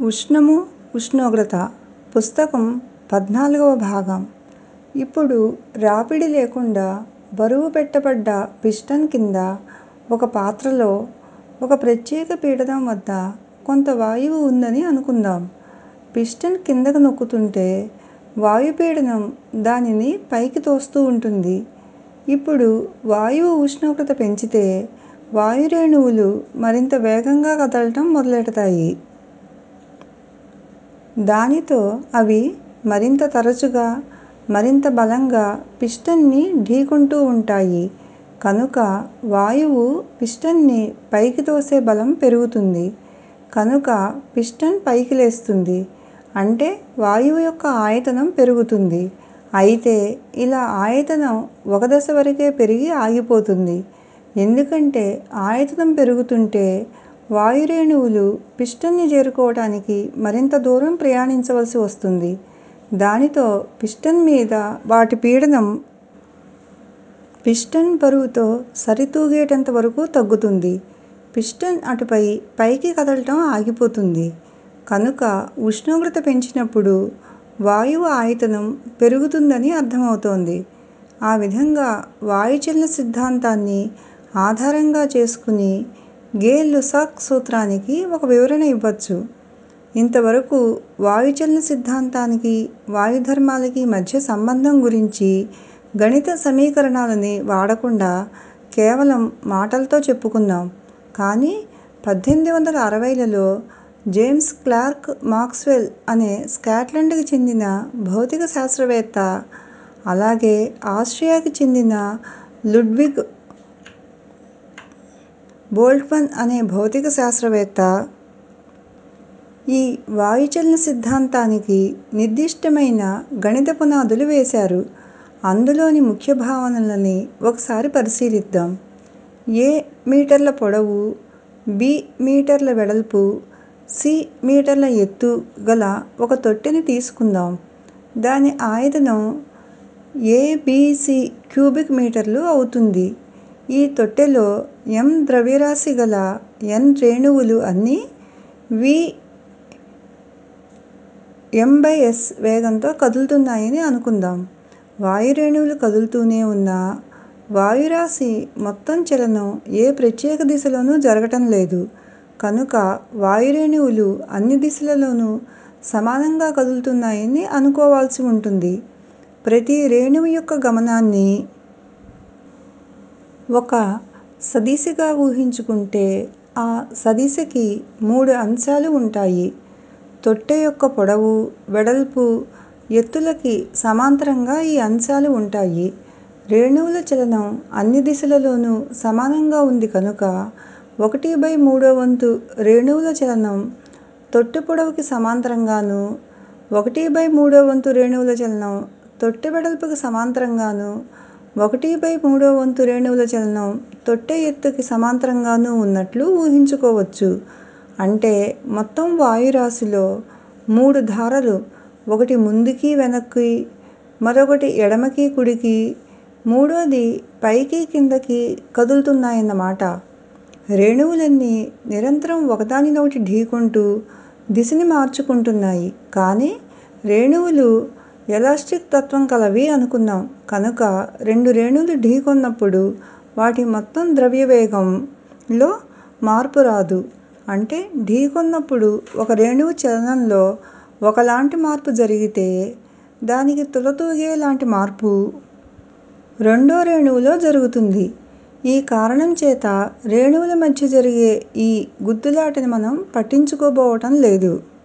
ఉష్ణము ఉష్ణోగ్రత పుస్తకం పద్నాలుగవ భాగం ఇప్పుడు రాపిడి లేకుండా బరువు పెట్టబడ్డ పిస్టన్ కింద ఒక పాత్రలో ఒక ప్రత్యేక పీడనం వద్ద కొంత వాయువు ఉందని అనుకుందాం పిస్టన్ కిందకు నొక్కుతుంటే వాయు పీడనం దానిని పైకి తోస్తూ ఉంటుంది ఇప్పుడు వాయువు ఉష్ణోగ్రత పెంచితే వాయు రేణువులు మరింత వేగంగా కదలటం మొదలెడతాయి దానితో అవి మరింత తరచుగా మరింత బలంగా పిస్టన్ ని ఢీకొంటూ ఉంటాయి కనుక వాయువు పిస్టన్ ని పైకి తోసే బలం పెరుగుతుంది కనుక పిస్టన్ పైకి లేస్తుంది అంటే వాయువు యొక్క ఆయతనం పెరుగుతుంది అయితే ఇలా ఆయతనం ఒక దశ వరకే పెరిగి ఆగిపోతుంది ఎందుకంటే ఆయతనం పెరుగుతుంటే వాయు రేణువులు పిస్టన్ ని చేరుకోవటానికి మరింత దూరం ప్రయాణించవలసి వస్తుంది దానితో పిస్టన్ మీద వాటి పీడనం పిస్టన్ బరువుతో సరితూగేటంత వరకు తగ్గుతుంది పిస్టన్ అటుపై పైకి కదలటం ఆగిపోతుంది కనుక ఉష్ణోగ్రత పెంచినప్పుడు వాయువు ఆయతనం పెరుగుతుందని అర్థమవుతోంది ఆ విధంగా వాయుచలన సిద్ధాంతాన్ని ఆధారంగా చేసుకుని గే లుసాక్ సూత్రానికి ఒక వివరణ ఇవ్వొచ్చు ఇంతవరకు వాయుచలన సిద్ధాంతానికి వాయుధర్మాలకి మధ్య సంబంధం గురించి గణిత సమీకరణాలని వాడకుండా కేవలం మాటలతో చెప్పుకున్నాం కానీ పద్దెనిమిది వందల అరవైలలో జేమ్స్ క్లార్క్ మాక్స్వెల్ అనే స్కాట్లాండ్ కి చెందిన భౌతిక శాస్త్రవేత్త అలాగే ఆస్ట్రియాకి చెందిన లుడ్విగ్ బోల్ట్మన్ అనే భౌతిక శాస్త్రవేత్త ఈ వాయుచలన సిద్ధాంతానికి నిర్దిష్టమైన గణిత పునాదులు వేశారు అందులోని ముఖ్య భావనలని ఒకసారి పరిశీలిద్దాం ఏ మీటర్ల పొడవు బి మీటర్ల వెడల్పు సి మీటర్ల ఎత్తు గల ఒక తొట్టెని తీసుకుందాం దాని ఆయతనం ఏబిసి క్యూబిక్ మీటర్లు అవుతుంది ఈ తొట్టెలో m ద్రవ్యరాశి గల n రేణువులు అన్నీ v m/s వేగంతో కదులుతున్నాయని అనుకుందాం వాయు రేణువులు కదులుతూనే ఉన్నా వాయురాశి మొత్తం చలనం ఏ ప్రత్యేక దిశలోనూ జరగటం లేదు కనుక వాయు రేణువులు అన్ని దిశలలోనూ సమానంగా కదులుతున్నాయని అనుకోవాల్సి ఉంటుంది ప్రతి రేణువు యొక్క గమనాన్ని ఒక సదిశగా ఊహించుకుంటే ఆ సదిశకి మూడు అంశాలు ఉంటాయి తొట్టె యొక్క పొడవు వెడల్పు ఎత్తులకి సమాంతరంగా ఈ అంశాలు ఉంటాయి రేణువుల చలనం అన్ని దిశలలోనూ సమానంగా ఉంది కనుక ఒకటి బై మూడో వంతు రేణువుల చలనం తొట్టె పొడవుకి సమాంతరంగానూ ఒకటి బై మూడో వంతు రేణువుల చలనం తొట్టె వెడల్పుకి సమాంతరంగానూ ఒకటి బై మూడో వంతు రేణువుల చలనం తొట్టె ఎత్తుకి సమాంతరంగానూ ఉన్నట్లు ఊహించుకోవచ్చు అంటే మొత్తం వాయురాశిలో మూడు ధారలు ఒకటి ముందుకి వెనక్కి మరొకటి ఎడమకి కుడికి మూడోది పైకి కిందకి కదులుతున్నాయన్నమాట రేణువులన్నీ నిరంతరం ఒకదానినొకటి ఢీకొంటూ దిశని మార్చుకుంటున్నాయి కానీ రేణువులు ఎలాస్టిక్ తత్వం కలవి అనుకున్నాం కనుక రెండు రేణువులు ఢీకొన్నప్పుడు వాటి మొత్తం ద్రవ్యవేగం లో మార్పు రాదు అంటే ఢీకొన్నప్పుడు ఒక రేణువు చలనంలో ఒకలాంటి మార్పు జరిగితే దానికి తులతూగే లాంటి మార్పు రెండో రేణువులో జరుగుతుంది ఈ కారణం చేత రేణువుల మధ్య జరిగే ఈ గుద్దులాటని మనం పట్టించుకోబోవటం లేదు